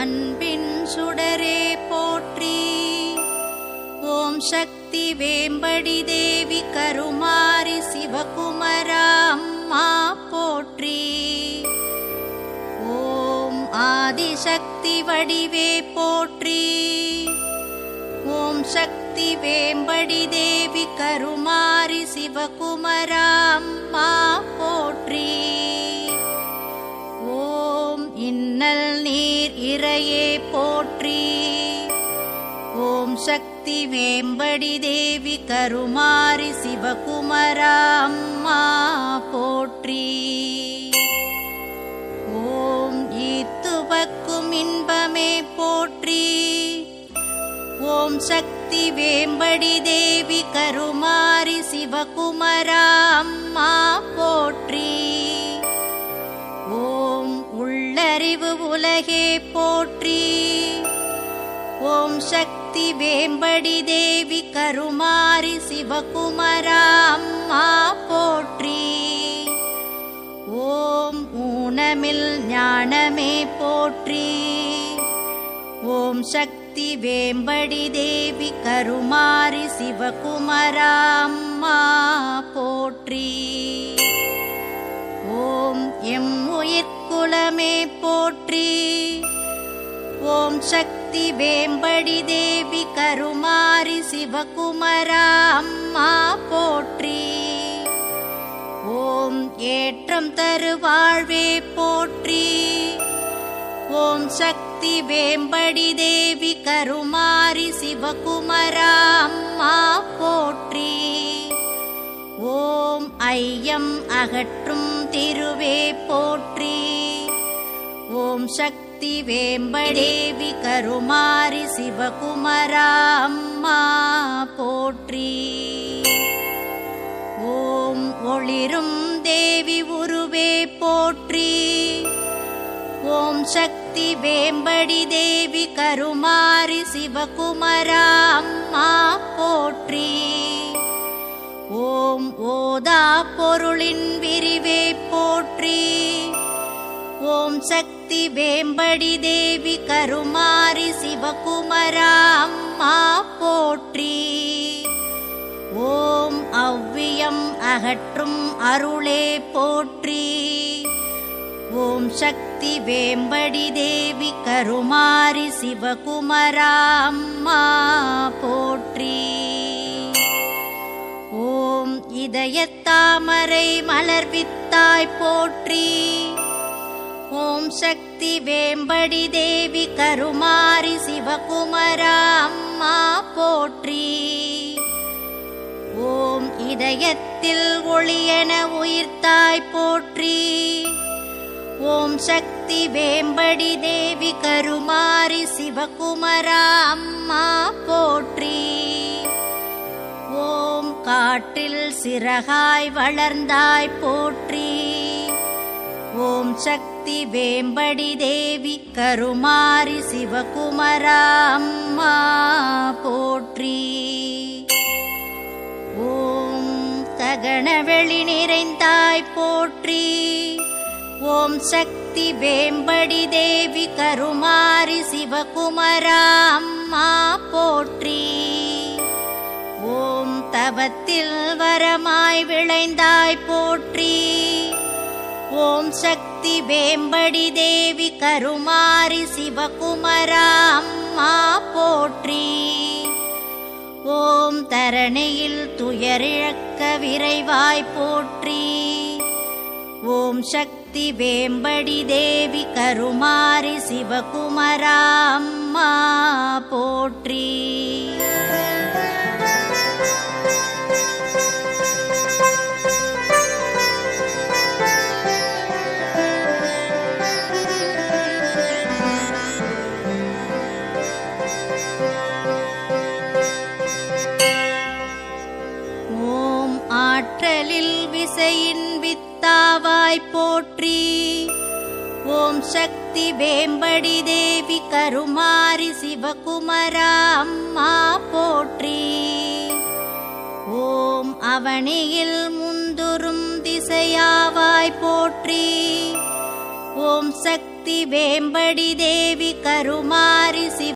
அன்பின் சுடரே போற்றி ஓம் சக்தி வேம்படி தேவி கருமாரி சிவகுமரா அம்மா போற்றி ஓம் ஆதிசக்தி வடிவே போற்றி ஓம் சக்தி வேம்படி தேவி கருமாரி சிவகுமரா அம்மா போற்றி ஓம் இன்னல் நீர் இறையே போற்றி ஓம் சக்தி வேம்படி தேவி கருமாரி சிவகுமரா அம்மா போற்றி ஓம் ஈத்துவக்கும் இன்பமே போற்றி ஓம் சக்தி வேம்படி தேவி கருமாரி சிவகுமரா அம்மா போற்றி ஓம் உள்ளறிவு உலகே போற்றி ஓம் சக்தி வேம்படி தேவி கருமாரி சிவகுமரா அம்மா போற்றி ஓம் ஊனமில் ஞானமே போற்றி ஓம் சக்தி வேம்படி தேவி கருமாரி சிவகுமரா அம்மா போற்றி ஓம் எம் உயிர்க்குலமே போற்றி ஓம் சக்தி வேம்படி தேவி கருமாரி சிவகுமரா அம்மா போற்றி ஓம் ஏற்றம் தரு வாழ்வே போற்றி ஓம் சக்தி வேம்படி தேவி கருமாரி சிவகுமரா அம்மா போற்றி ஓம் ஐயம் அகற்றும் திருவே போற்றி ஓம் சக்தி வேம்படேவி கருமாரி சிவகுமரா அம்மா போற்றி ஓம் ஒளிரும் தேவி உருவே போற்றி ஓம் சக்தி வேம்படி தேவி கருமாரி சிவகுமரா அம்மா போற்றி ஓம் ஓதா பொருளின் விரிவே போற்றி ஓம் சக்தி வேம்படி தேவி கருமாரி சிவகுமரா அம்மா போற்றி ஓம் அவ்வியம் அகற்றும் அருளே போற்றி ஓம் சக்தி வேம்படி தேவி கருமாரி சிவகுமரா அம்மா போற்றி ஓம் இதயத்தாமரை மலர்வித்தாய் போற்றி ஓம் சக்தி வேம்படி தேவி கருமாரி சிவகுமரா அம்மா போற்றி ஓம் இதயத்தில் ஒளியென உயிர்த்தாய் போற்றி ஓம் சக்தி வேம்படி தேவி கருமாரி சிவகுமரா அம்மா போற்றி ஓம் காட்டில் சிறகாய் வளர்ந்தாய் போற்றி ஓம் சக்தி வேம்படி தேவி கருமாரி சிவகுமரா அம்மா போற்றி ஓம் ககனவெளி நிறைந்தாய் போற்றி ஓம் சக்தி வேம்படி தேவி கருமாரி சிவகுமரா அம்மா போற்றி ஓம் தவத்தில் வரமாய் விளைந்தாய் போற்றி ஓம் சக்தி வேம்படி தேவி கருமாரி சிவகுமரா அம்மா போற்றி ஓம் தரணியில் துயரிழக்க விரைவாய் போற்றி ஓம் சக்தி வேம்படி தேவி கருமாரி சிவகுமரா அம்மா போற்றி ஓம் ஆற்றலில் விசையின் வித்தாவாய் போற்றி ஓம் சக்தி வேம்படி தேவி கருமாரி சிவகுமரா அம்மா போற்றி ஓம் அவனியில் முந்துரும் திசையாவாய் போற்றி ஓம் சக்தி சக்தி வேம்படி தேவி கருமாரி சிவ